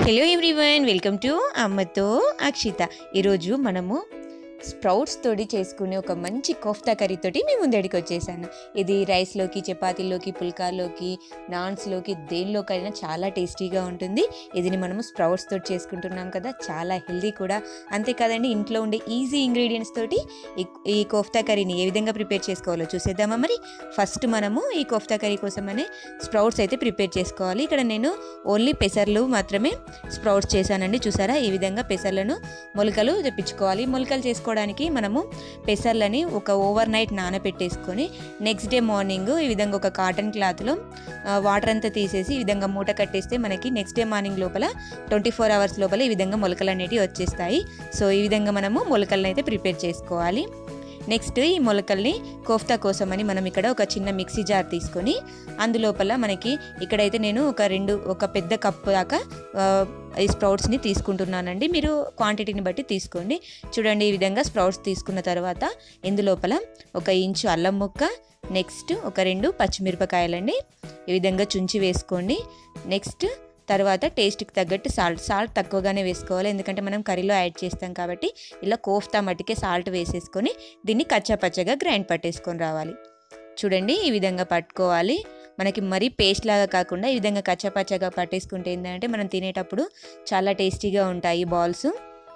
hello everyone welcome to అమ్మతో అక్షిత ఈరోజు మనము స్ప్రౌట్స్ తోటి చేసుకునే ఒక మంచి కోఫ్తా కర్రీ తోటి మీ ముందడికి వచ్చేసాను ఇది రైస్లోకి చపాతీలోకి పుల్కాలోకి నాన్స్లోకి దేనిలోకైనా చాలా టేస్టీగా ఉంటుంది ఇదిని మనము స్ప్రౌట్స్ తోటి చేసుకుంటున్నాం కదా చాలా హెల్దీ కూడా అంతేకాదండి ఇంట్లో ఉండే ఈజీ ఇంగ్రీడియంట్స్ తోటి ఈ- ఈ కోఫ్తా కర్రీని ఏ విధంగా ప్రిపేర్ చేసుకోవాలో చూసేద్దామా మరి ఫస్ట్ మనము ఈ కోఫ్తా కర్రీ కోసమనే స్ప్రౌట్స్ అయితే ప్రిపేర్ చేసుకోవాలి ఇక్కడ నేను ఓన్లీ పెసర్లు మాత్రమే స్ప్రౌట్స్ చేశానండి చూసారా ఈ విధంగా పెసర్లను మొలకలు తెప్పించుకోవాలి మొలకలు చేసుకోవడానికి మనము పెసర్లని ఒక ఓవర్ నైట్ నానబెట్టేసుకొని నెక్స్ట్ డే మార్నింగ్ ఈ విధంగా ఒక కాటన్ క్లాత్లో వాటర్ అంతా తీసేసి ఈ విధంగా మూట కట్టేస్తే మనకి నెక్స్ట్ డే మార్నింగ్ లోపల ట్వంటీ ఫోర్ అవర్స్ లోపల ఈ విధంగా మొలకలు అనేటివి వచ్చేస్తాయి సో ఈ విధంగా మనము మొలకలను అయితే ప్రిపేర్ చేసుకోవాలి నెక్స్ట్ ఈ మొలకల్ని కోఫ్తా కోసమని మనం ఇక్కడ ఒక చిన్న మిక్సీ జార్ తీసుకొని అందులోపల మనకి ఇక్కడైతే నేను ఒక రెండు ఒక పెద్ద కప్పు దాకా ఆ, ఈ స్ప్రౌట్స్ని తీసుకుంటున్నానండి మీరు క్వాంటిటీని బట్టి తీసుకోండి చూడండి ఈ విధంగా స్ప్రౌట్స్ తీసుకున్న తర్వాత ఇందులోపల ఒక ఇంచు అల్లం ముక్క నెక్స్ట్ ఒక రెండు పచ్చిమిరపకాయలండి ఈ విధంగా చుంచి వేసుకోండి నెక్స్ట్ తర్వాత టేస్ట్కి తగ్గట్టు సాల్ట్ సాల్ట్ తక్కువగానే వేసుకోవాలి ఎందుకంటే మనం కర్రీలో యాడ్ చేస్తాం కాబట్టి ఇలా కోఫ్తా మట్టికే సాల్ట్ వేసేసుకొని దీన్ని కచ్చాపచ్చగా గ్రైండ్ పట్టేసుకొని రావాలి చూడండి ఈ విధంగా పట్టుకోవాలి మనకి మరీ పేస్ట్ లాగా కాకుండా ఈ విధంగా కచ్చాపచ్చగా పట్టేసుకుంటే ఏంటంటే మనం తినేటప్పుడు చాలా టేస్టీగా ఉంటాయి ఈ బాల్స్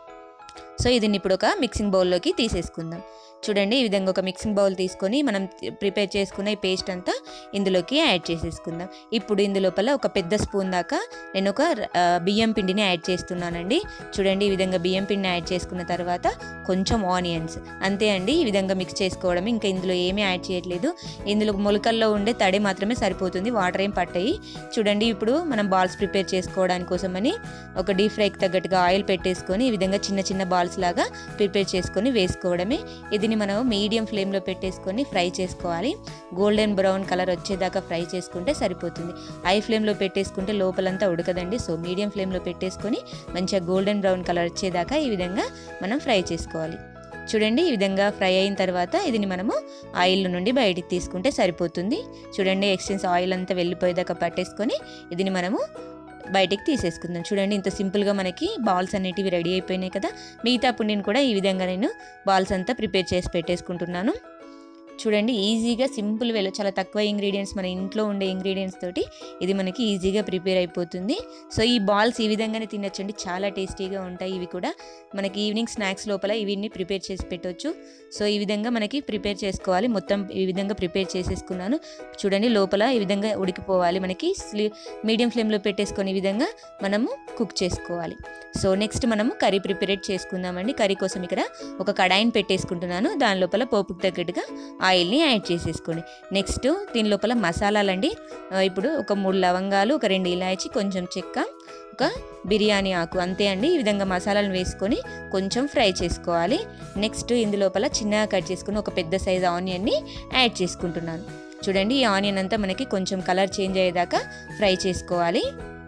సో ఇది ఇప్పుడు ఒక మిక్సింగ్ బౌల్లోకి తీసేసుకుందాం చూడండి ఈ విధంగా ఒక మిక్సింగ్ బౌల్ తీసుకొని మనం ప్రిపేర్ చేసుకున్న ఈ పేస్ట్ అంతా ఇందులోకి యాడ్ చేసేసుకుందాం ఇప్పుడు ఇందులోపల ఒక పెద్ద స్పూన్ దాకా నేను ఒక ఆ, బియ్యం పిండిని యాడ్ చేస్తున్నానండి చూడండి ఈ విధంగా బియ్యం పిండిని యాడ్ చేసుకున్న తర్వాత కొంచెం ఆనియన్స్ అంతే అండి ఈ విధంగా మిక్స్ చేసుకోవడం ఇంకా ఇందులో ఏమీ యాడ్ చేయట్లేదు ఇందులో మొలకల్లో ఉండే తడి మాత్రమే సరిపోతుంది వాటర్ ఏం పట్టాయి చూడండి ఇప్పుడు మనం బాల్స్ ప్రిపేర్ చేసుకోవడానికి కోసమని ఒక డీప్ ఫ్రైకి తగ్గట్టుగా ఆయిల్ పెట్టేసుకొని ఈ విధంగా చిన్న చిన్న బాల్స్ లాగా ప్రిపేర్ చేసుకొని వేసుకోవడమే ఇదిని మనం మీడియం ఫ్లేమ్లో పెట్టేసుకొని ఫ్రై చేసుకోవాలి గోల్డెన్ బ్రౌన్ కలర్ వచ్చేదాకా ఫ్రై చేసుకుంటే సరిపోతుంది హై ఫ్లేమ్లో పెట్టేసుకుంటే లోపలంతా ఉడకదండి సో మీడియం ఫ్లేమ్లో పెట్టేసుకొని మంచిగా గోల్డెన్ బ్రౌన్ కలర్ వచ్చేదాకా ఈ విధంగా మనం ఫ్రై చేసుకోవాలి చూడండి ఈ విధంగా ఫ్రై అయిన తర్వాత ఇదిని మనము ఆయిల్ నుండి బయటికి తీసుకుంటే సరిపోతుంది చూడండి ఎక్స్టెన్స్ ఆయిల్ అంతా వెళ్ళిపోయేదాకా పట్టేసుకొని ఇదిని మనము బయటికి తీసేసుకుందాం చూడండి ఇంత సింపుల్గా మనకి బాల్స్ అనేటివి రెడీ అయిపోయినాయి కదా మిగతా పుండిని కూడా ఈ విధంగా నేను బాల్స్ అంతా ప్రిపేర్ చేసి పెట్టేసుకుంటున్నాను చూడండి ఈజీగా సింపుల్ వేలో చాలా తక్కువ ఇంగ్రీడియంట్స్ మన ఇంట్లో ఉండే ఇంగ్రీడియంట్స్ తోటి ఇది మనకి ఈజీగా ప్రిపేర్ అయిపోతుంది సో ఈ బాల్స్ ఈ విధంగానే తినొచ్చండి చాలా టేస్టీగా ఉంటాయి ఇవి కూడా మనకి ఈవినింగ్ స్నాక్స్ లోపల ఇవన్నీ ప్రిపేర్ చేసి పెట్టొచ్చు సో ఈ విధంగా మనకి ప్రిపేర్ చేసుకోవాలి మొత్తం ఈ విధంగా ప్రిపేర్ చేసేసుకున్నాను చూడండి లోపల ఈ విధంగా ఉడికిపోవాలి మనకి స్లీ మీడియం ఫ్లేమ్లో పెట్టేసుకొని ఈ విధంగా మనము కుక్ చేసుకోవాలి సో నెక్స్ట్ మనము కర్రీ ప్రిపేర్ చేసుకుందామండి కర్రీ కోసం ఇక్కడ ఒక కడాయిని పెట్టేసుకుంటున్నాను దాని లోపల పోపుకు తగ్గట్టుగా ఆయిల్ని యాడ్ చేసేసుకోండి నెక్స్ట్ దీని లోపల మసాలాలండి ఆ, ఇప్పుడు ఒక మూడు లవంగాలు ఒక రెండు ఇలాచి కొంచెం చెక్క ఒక బిర్యానీ ఆకు అంతే అండి ఈ విధంగా మసాలాలను వేసుకొని కొంచెం ఫ్రై చేసుకోవాలి నెక్స్ట్ ఇందులోపల చిన్నగా కట్ చేసుకుని ఒక పెద్ద సైజ్ ఆనియన్ని యాడ్ చేసుకుంటున్నాను చూడండి ఈ ఆనియన్ అంతా మనకి కొంచెం కలర్ చేంజ్ అయ్యేదాకా ఫ్రై చేసుకోవాలి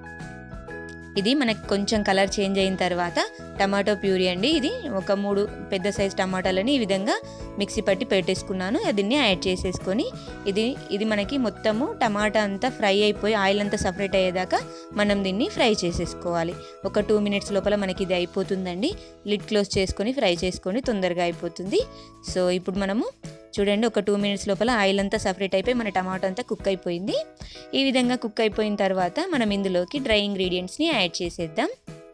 ఇది మనకి కొంచెం కలర్ చేంజ్ అయిన తర్వాత టమాటో ప్యూరీ అండి ఇది ఒక మూడు పెద్ద సైజ్ టమాటాలని ఈ విధంగా మిక్సీ పట్టి పెట్టేసుకున్నాను దీన్ని యాడ్ చేసేసుకొని ఇది ఇది మనకి మొత్తము టమాటా అంతా ఫ్రై అయిపోయి ఆయిల్ అంతా సపరేట్ అయ్యేదాకా మనం దీన్ని ఫ్రై చేసేసుకోవాలి ఒక టూ మినిట్స్ లోపల మనకి ఇది అయిపోతుందండి లిడ్ క్లోజ్ చేసుకొని ఫ్రై చేసుకొని తొందరగా అయిపోతుంది సో ఇప్పుడు మనము చూడండి ఒక టూ మినిట్స్ లోపల ఆయిల్ అంతా సపరేట్ అయిపోయి మన టమాటో అంతా కుక్ అయిపోయింది ఈ విధంగా కుక్ అయిపోయిన తర్వాత మనం ఇందులోకి డ్రై ఇంగ్రీడియంట్స్ని యాడ్ చేసేద్దాం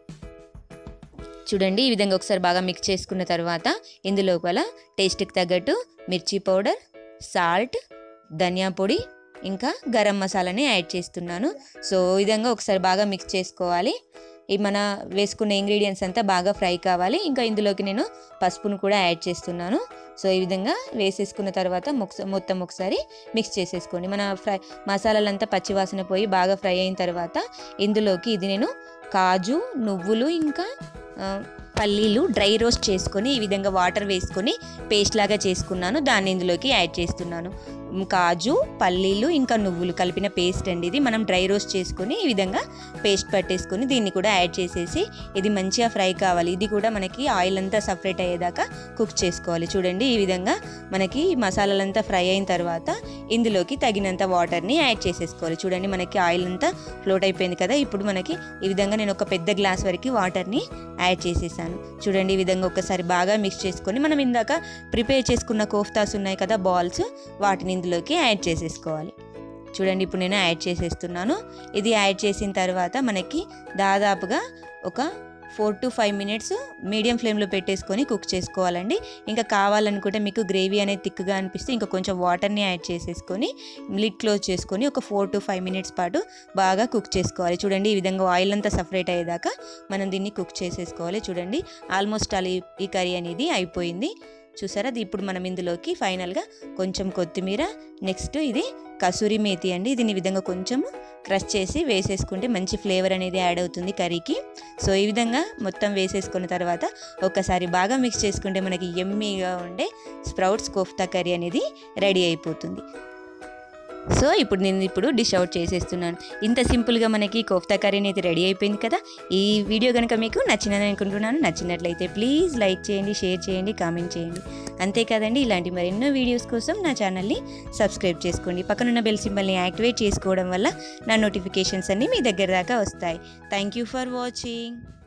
చూడండి ఈ విధంగా ఒకసారి బాగా మిక్స్ చేసుకున్న తర్వాత ఇందులోపల టేస్ట్కి తగ్గట్టు మిర్చి పౌడర్ సాల్ట్ ధనియా పొడి ఇంకా గరం మసాలాని యాడ్ చేస్తున్నాను సో ఈ విధంగా ఒకసారి బాగా మిక్స్ చేసుకోవాలి ఈ మన వేసుకున్న ఇంగ్రీడియంట్స్ అంతా బాగా ఫ్రై కావాలి ఇంకా ఇందులోకి నేను పసుపును కూడా యాడ్ చేస్తున్నాను సో ఈ విధంగా వేసేసుకున్న తర్వాత మొక్స- మొత్తం ఒకసారి మిక్స్ చేసేసుకోండి మన ఫ్రై మసాలాలంతా పచ్చివాసన పోయి బాగా ఫ్రై అయిన తర్వాత ఇందులోకి ఇది నేను కాజు నువ్వులు ఇంకా ఆ, పల్లీలు డ్రై రోస్ట్ చేసుకొని ఈ విధంగా వాటర్ వేసుకొని పేస్ట్ లాగా చేసుకున్నాను దాన్ని ఇందులోకి యాడ్ చేస్తున్నాను కాజు పల్లీలు ఇంకా నువ్వులు కలిపిన పేస్ట్ అండి ఇది మనం డ్రై రోస్ట్ చేసుకొని ఈ విధంగా పేస్ట్ పట్టేసుకొని దీన్ని కూడా యాడ్ చేసేసి ఇది మంచిగా ఫ్రై కావాలి ఇది కూడా మనకి ఆయిల్ అంతా సపరేట్ అయ్యేదాకా కుక్ చేసుకోవాలి చూడండి ఈ విధంగా మనకి మసాలాలంతా ఫ్రై అయిన తర్వాత ఇందులోకి తగినంత వాటర్ని యాడ్ చేసేసుకోవాలి చూడండి మనకి ఆయిల్ అంతా ఫ్లోట్ అయిపోయింది కదా ఇప్పుడు మనకి ఈ విధంగా నేను ఒక పెద్ద గ్లాస్ వరకు వాటర్ని యాడ్ చేసేసాను చూడండి ఈ విధంగా ఒకసారి బాగా మిక్స్ చేసుకొని మనం ఇందాక ప్రిపేర్ చేసుకున్న కోఫ్తాస్ ఉన్నాయి కదా బాల్స్ వాటిని ఇందులోకి యాడ్ చేసేసుకోవాలి చూడండి ఇప్పుడు నేను యాడ్ చేసేస్తున్నాను ఇది యాడ్ చేసిన తర్వాత మనకి దాదాపుగా ఒక four to five minutes medium ఫ్లేమ్లో పెట్టేసుకొని కుక్ చేసుకోవాలండి ఇంకా కావాలనుకుంటే మీకు గ్రేవీ అనేది థిక్గా అనిపిస్తే ఇంకా కొంచెం వాటర్ని యాడ్ చేసేసుకొని లిడ్ క్లోజ్ చేసుకొని ఒక ఫోర్ టు ఫైవ్ మినిట్స్ పాటు బాగా కుక్ చేసుకోవాలి చూడండి ఈ విధంగా ఆయిల్ అంతా సపరేట్ అయ్యేదాకా మనం దీన్ని కుక్ చేసేసుకోవాలి చూడండి ఆల్మోస్ట్ అలా ఈ- ఈ కర్రీ అనేది అయిపోయింది చూసారా అది ఇప్పుడు మనం ఇందులోకి ఫైనల్గా కొంచెం కొత్తిమీర నెక్స్ట్ ఇది కసూరి మేతి అండి దీని ఈ విధంగా కొంచెం క్రష్ చేసి వేసేసుకుంటే మంచి ఫ్లేవర్ అనేది యాడ్ అవుతుంది కర్రీకి సో ఈ విధంగా మొత్తం వేసేసుకున్న తర్వాత ఒకసారి బాగా మిక్స్ చేసుకుంటే మనకి ఎమ్మీగా ఉండే స్ప్రౌట్స్ కోఫ్తా కర్రీ అనేది రెడీ అయిపోతుంది సో ఇప్పుడు నేను ఇప్పుడు డిష్ అవుట్ చేసేస్తున్నాను ఇంత సింపుల్గా మనకి కోఫ్తా కర్రీ అనేది రెడీ అయిపోయింది కదా ఈ వీడియో కనుక మీకు నచ్చిందని అనుకుంటున్నాను నచ్చినట్లయితే ప్లీజ్ లైక్ చేయండి షేర్ చేయండి కామెంట్ చేయండి అంతే కదండి ఇలాంటి మరెన్నో వీడియోస్ కోసం నా ఛానల్ని సబ్స్క్రైబ్ చేసుకోండి పక్కనున్న బెల్ సింబల్ని యాక్టివేట్ చేసుకోవడం వల్ల నా నోటిఫికేషన్స్ అన్నీ మీ దగ్గర దాకా వస్తాయి థ్యాంక్ యూ ఫర్ వాచింగ్